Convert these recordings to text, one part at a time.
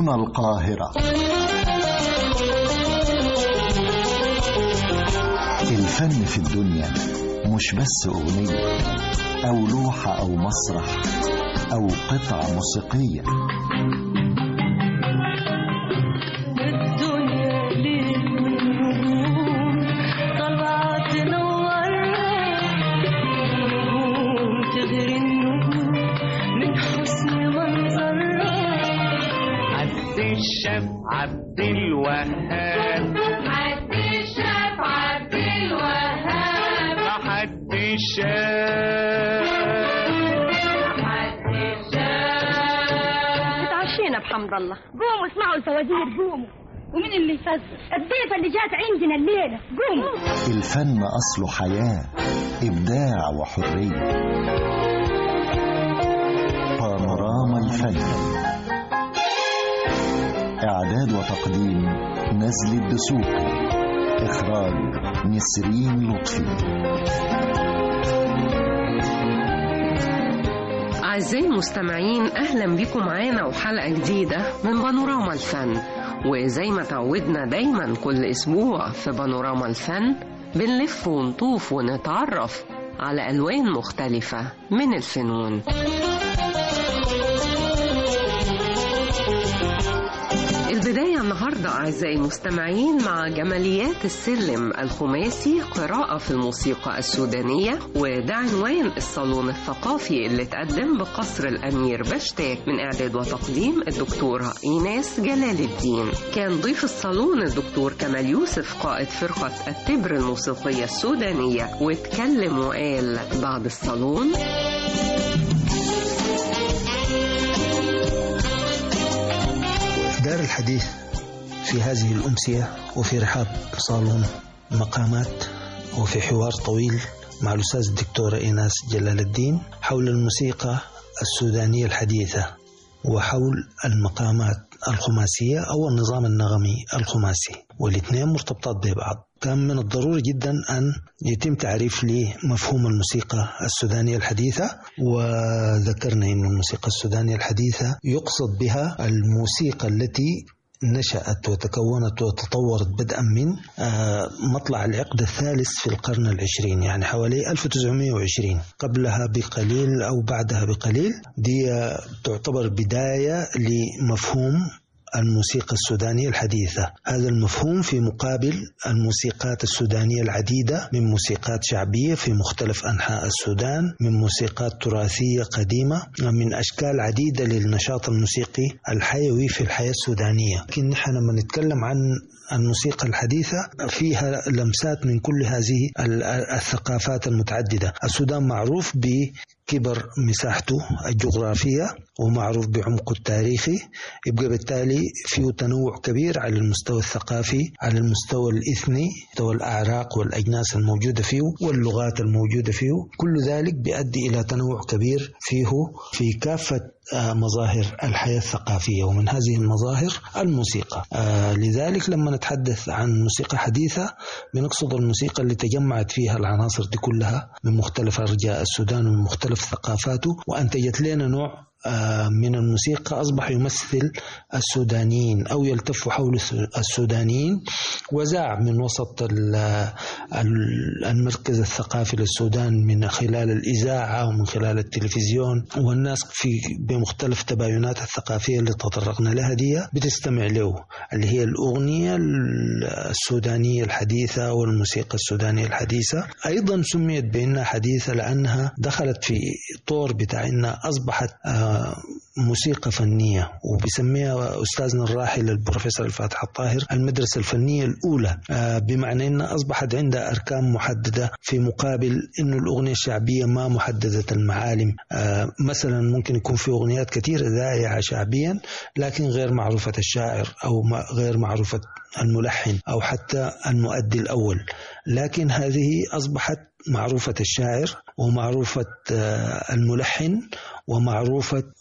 هنا القاهرة الفن في الدنيا مش بس أغنية أو لوحة أو مسرح أو قطعة موسيقية الدنيا ليل والنجوم طالعة تنورنا نجوم تغري النجوم من حسن منظرها عبد الشاف عبد الوهاب عبد الشاف عبد الوهاب عبد الشاف عبد الشاف اتعشينا بحمد الله قوموا اسمعوا الفوازير قوموا ومين اللي يفزر الضيفة اللي جات عندنا الليلة قوموا الفن أصله حياة إبداع وحرية بانوراما الفن إعداد وتقديم نزل الدسوقي إخراج نسرين لطفي أعزائي المستمعين أهلا بكم معانا وحلقة جديدة من بانوراما الفن وزي ما تعودنا دايما كل أسبوع في بانوراما الفن بنلف ونطوف ونتعرف على ألوان مختلفة من الفنون البداية النهاردة أعزائي المستمعين مع جماليات السلم الخماسي قراءة في الموسيقى السودانية وده عنوان الصالون الثقافي اللي اتقدم بقصر الأمير بشتاك من إعداد وتقديم الدكتورة إيناس جلال الدين كان ضيف الصالون الدكتور كمال يوسف قائد فرقة التبر الموسيقية السودانية واتكلم وقال بعد الصالون دار الحديث في هذه الأمسية وفي رحاب صالون مقامات وفي حوار طويل مع الأستاذ الدكتورة إيناس جلال الدين حول الموسيقى السودانية الحديثة وحول المقامات الخماسية أو النظام النغمي الخماسي والاثنين مرتبطات ببعض كان من الضروري جدا أن يتم تعريف لمفهوم الموسيقى السودانية الحديثة وذكرنا أن الموسيقى السودانية الحديثة يقصد بها الموسيقى التي نشأت وتكونت وتطورت بدءا من آه، مطلع العقد الثالث في القرن العشرين يعني حوالي 1920 قبلها بقليل أو بعدها بقليل دي آه، تعتبر بداية لمفهوم الموسيقى السودانية الحديثة هذا المفهوم في مقابل الموسيقات السودانية العديدة من موسيقات شعبية في مختلف أنحاء السودان من موسيقات تراثية قديمة من أشكال عديدة للنشاط الموسيقي الحيوي في الحياة السودانية لكن نحن لما نتكلم عن الموسيقى الحديثة فيها لمسات من كل هذه ال- الثقافات المتعددة السودان معروف بكبر مساحته الجغرافية ومعروف بعمقه التاريخي يبقى بالتالي فيه تنوع كبير على المستوى الثقافي على المستوى الإثني مستوى الأعراق والأجناس الموجودة فيه واللغات الموجودة فيه كل ذلك بيؤدي إلى تنوع كبير فيه في كافة آه، مظاهر الحياة الثقافية ومن هذه المظاهر الموسيقى آه، لذلك لما نتحدث عن موسيقى حديثة بنقصد الموسيقى اللي تجمعت فيها العناصر دي كلها من مختلف أرجاء السودان ومن مختلف ثقافاته وأنتجت لنا نوع آه، من الموسيقى أصبح يمثل السودانيين أو يلتف حول الس- السودانيين وزاع من وسط ال- ال- المركز الثقافي للسودان من خلال الإذاعة ومن خلال التلفزيون والناس في بمختلف تباينات الثقافية اللي تطرقنا لها دي بتستمع له اللي هي الأغنية السودانية الحديثة والموسيقى السودانية الحديثة أيضا سميت بأنها حديثة لأنها دخلت في طور بتاع أنها أصبحت آه، موسيقى فنية وبيسميها أستاذنا الراحل البروفيسور الفاتح الطاهر المدرسة الفنية الأولى آه، بمعنى أنها أصبحت عندها أركان محددة في مقابل أن الأغنية الشعبية ما محددة المعالم آه، مثلا ممكن يكون في أغنيات كثيرة ذائعة شعبيا لكن غير معروفة الشاعر أو ما- غير معروفة الملحن أو حتى المؤدي الأول لكن هذه أصبحت معروفة الشاعر ومعروفة آه، الملحن ومعروفة ال-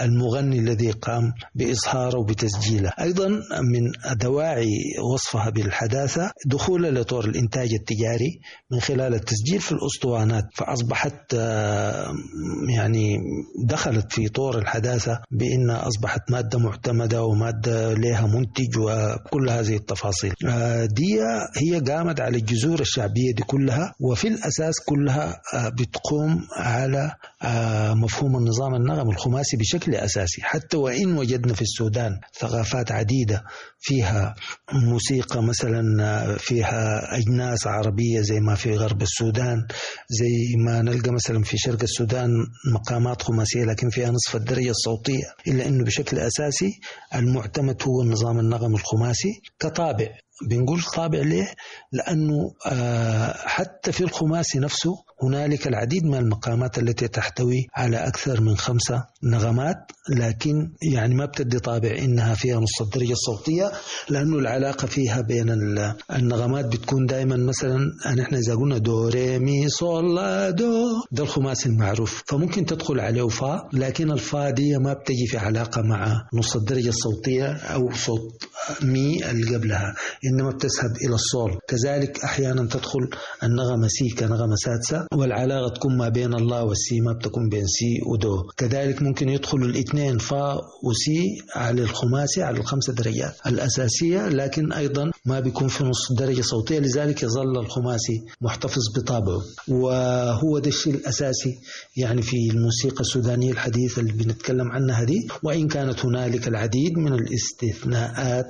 المغني الذي قام بإظهاره وبتسجيله أيضا من دواعي وصفها بالحداثة دخولها لطور الإنتاج التجاري من خلال التسجيل في الأسطوانات فأصبحت آه، يعني دخلت في طور الحداثة بأنها أصبحت مادة معتمدة ومادة لها منتج وكل هذه التفاصيل آه، دي هي قامت على الجذور الشعبية دي كلها وفي الأساس كلها آه، بتقوم على آه، مفهوم النظام النغم الخماسي بشكل أساسي حتى وإن وجدنا في السودان ثقافات عديدة فيها موسيقى مثلا آه، فيها أجناس عربية زي ما في غرب السودان زي ما نلقى مثلا في شرق السودان مقامات خماسية لكن فيها نصف الدرجة الصوتية إلا أنه بشكل أساسي المعتمد هو النظام النغم الخماسي كطابع بنقول طابع ليه؟ لأنه آه، حتى في الخماسي نفسه هنالك العديد من المقامات التي تحتوي على أكثر من خمسة نغمات لكن يعني ما بتدي طابع إنها فيها نص الدرجة الصوتية لأنه العلاقة فيها بين ال- النغمات بتكون دائما مثلا نحن إذا قلنا دو ري مي صول لا دو ده الخماسي المعروف فممكن تدخل عليه فا لكن الفا دي ما بتجي في علاقة مع نص الدرجة الصوتية أو صوت مي اللي قبلها إنما بتذهب إلى الصول كذلك أحيانا تدخل النغمة سي كنغمة سادسة والعلاقة تكون ما بين الله والسي ما بتكون بين سي ودو كذلك ممكن يدخلوا الاثنين فا وسي على الخماسي على الخمسة درجات الأساسية لكن أيضا ما بيكون في نص درجة صوتية لذلك يظل الخماسي محتفظ بطابعه وهو ده الشيء الأساسي يعني في الموسيقى السودانية الحديثة اللي بنتكلم عنها دي وإن كانت هنالك العديد من الاستثناءات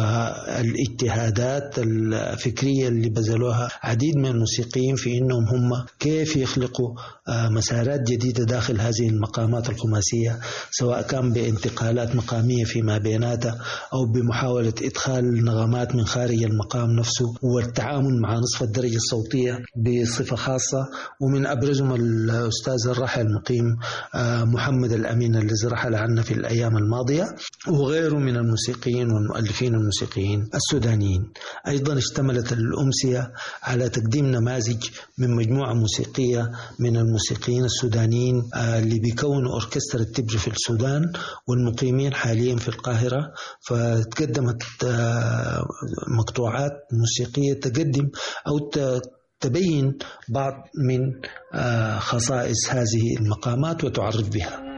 والاجتهادات الفكرية اللي بذلوها عديد من الموسيقيين في أنهم هم كيف يخلقوا آه، مسارات جديدة داخل هذه المقامات الخماسية سواء كان بانتقالات مقامية فيما بيناتها أو بمحاولة إدخال نغمات من خارج المقام نفسه والتعامل مع نصف الدرجة الصوتية بصفة خاصة ومن أبرزهم الأستاذ الراحل المقيم آه، محمد الأمين الذي رحل عنا في الأيام الماضية وغيره من الموسيقيين والمؤلفين الموسيقيين السودانيين أيضا اشتملت الأمسية على تقديم نماذج من مجموعة موسيقية من الموسيقيين السودانيين آه، اللي بيكونوا أوركسترا التبج في السودان والمقيمين حاليا في القاهرة فتقدمت آه، مقطوعات موسيقية تقدم أو ت- تبين بعض من آه، خصائص هذه المقامات وتعرف بها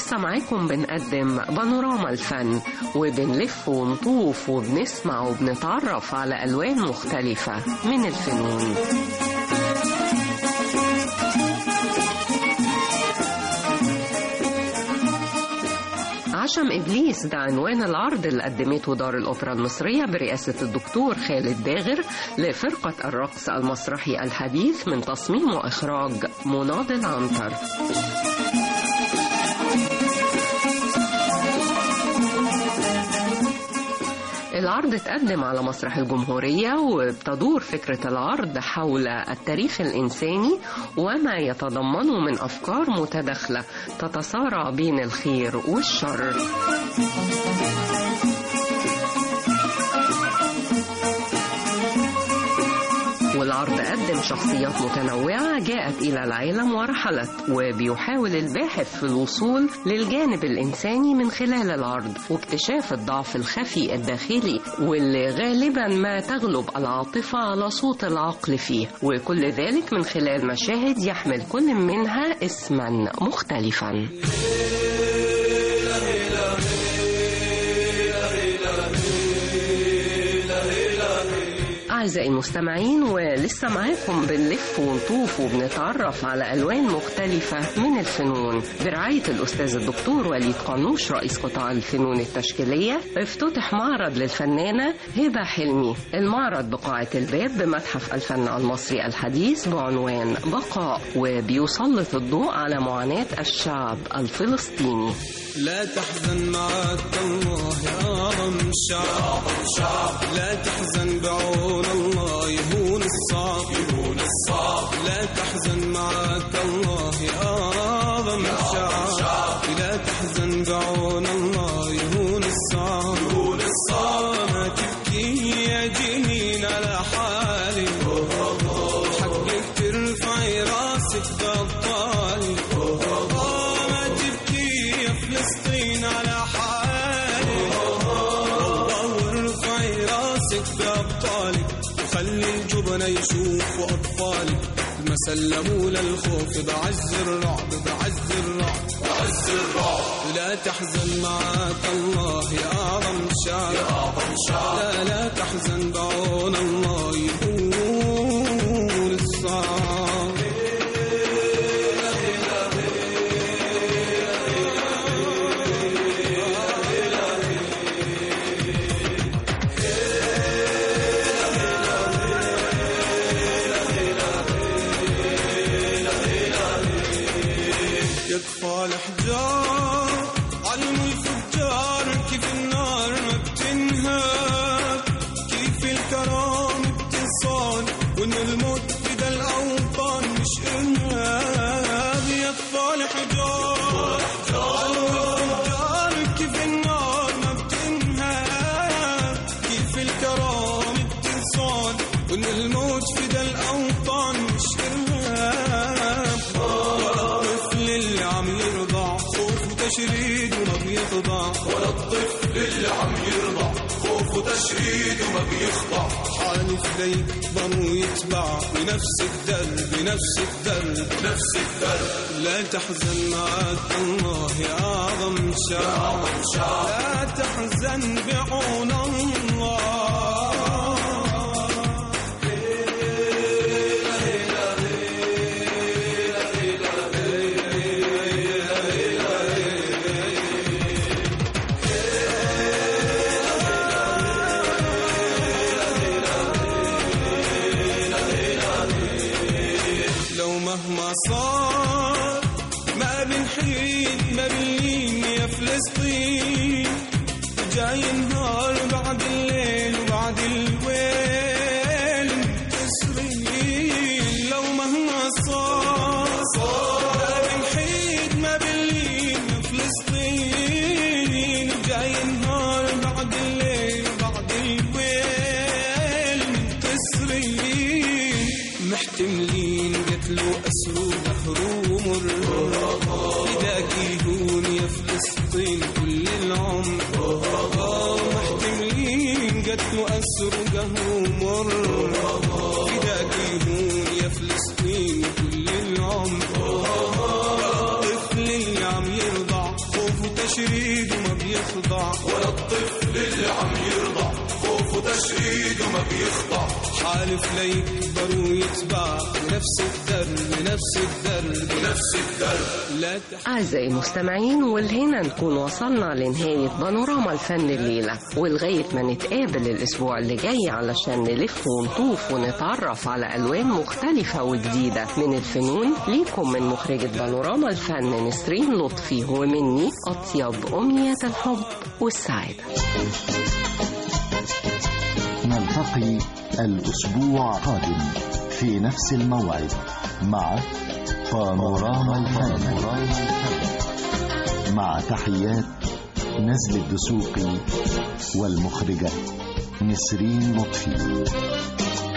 ولسه معاكم بنقدم بانوراما الفن وبنلف ونطوف وبنسمع وبنتعرف على ألوان مختلفة من الفنون عشم إبليس ده عنوان العرض اللي قدمته دار الأوبرا المصرية برئاسة الدكتور خالد داغر لفرقة الرقص المسرحي الحديث من تصميم وإخراج مناضل عنتر العرض اتقدم على مسرح الجمهورية وبتدور فكرة العرض حول التاريخ الإنساني وما يتضمنه من أفكار متداخلة تتصارع بين الخير والشر والعرض قدم شخصيات متنوعة جاءت إلى العالم ورحلت وبيحاول الباحث في الوصول للجانب الإنساني من خلال العرض واكتشاف الضعف الخفي الداخلي واللي غالبا ما تغلب العاطفة على صوت العقل فيه وكل ذلك من خلال مشاهد يحمل كل منها اسما مختلفا أعزائي المستمعين ولسه معاكم بنلف ونطوف وبنتعرف على ألوان مختلفة من الفنون برعاية الأستاذ الدكتور وليد قنوش رئيس قطاع الفنون التشكيلية افتتح معرض للفنانة هبة حلمي المعرض بقاعة الباب بمتحف الفن المصري الحديث بعنوان بقاء وبيسلط الضوء على معاناة الشعب الفلسطيني لا تحزن معك الله أعظم شعب لا تحزن بعون الله يهون الصعب يهون الصعب لا تحزن معك الله أعظم شعب لا تحزن بعون الله يهون الصعب يهون الصعب ما تبكي يا جنين على حالي حقك ترفعي راسك بطالي ما تبكي يا فلسطين على حالي والله وارفعي راسك بأبطالك وخلي الجبن يشوفوا أطفالك ما سلموا للخوف بعز الرعب بعز الرعب بعز الرعب لا تحزن معك الله يا أعظم شعب يا أعظم شعب لا لا تحزن بعون الله يهون الصعب يطفى الحجار علموا الفجار كيف النار ما بتنهار كيف الكرام بتنصان وان الموت فدا الاوطان مش ارهاب يطفى الحجار علموا الفجار كيف النار ما بتنهار كيف الكرام بتنصان وان الموت فدا الاوطان مش ارهاب الطفل اللي عم يرضع خوف وتشريد وما بيخضع ولا الطفل اللي عم يرضع خوف وتشريد وما بيخضع حالف ليك ضمه يتبع بنفس الدرب بنفس الدرب بنفس الدرب لا تحزن معك الله يا أعظم شعب لا تحزن بعون الله لو مهما صار ما بنحيد ما بنلين يا فلسطين جاي نهار بعد الليل وبعد الويل تسرين لو مهما صار ما بنحيد ما بنلين يا فلسطين جاي نهار بعد الليل وبعد الويل تسرين محتملين قتلوا أسروا بحروا مر فداك يهون يا فلسطين كل العمر محتملين قتلوا أسروا قهروا مر فداك يهون يا فلسطين كل العمر الطفل اللي عم يرضع خوف تشريد وما بيخضع ولا الطفل اللي عم يرضع خوفه تشريد وما بيخضع حالف ليكبر ويتبع بنفس الدرب بنفس الدرب بنفس الدرب لا تح... أعزائي المستمعين ولهنا نكون وصلنا لنهاية بانوراما الفن الليلة ولغاية ما نتقابل الأسبوع اللي جاي علشان نلف ونطوف ونتعرف على ألوان مختلفة وجديدة من الفنون ليكم من مخرجة بانوراما الفن نسرين لطفي ومني أطيب أمنية الحب والسعادة نلتقي الأسبوع القادم في نفس الموعد مع بانوراما الفن مع تحيات نزل الدسوقي والمخرجة نسرين لطفي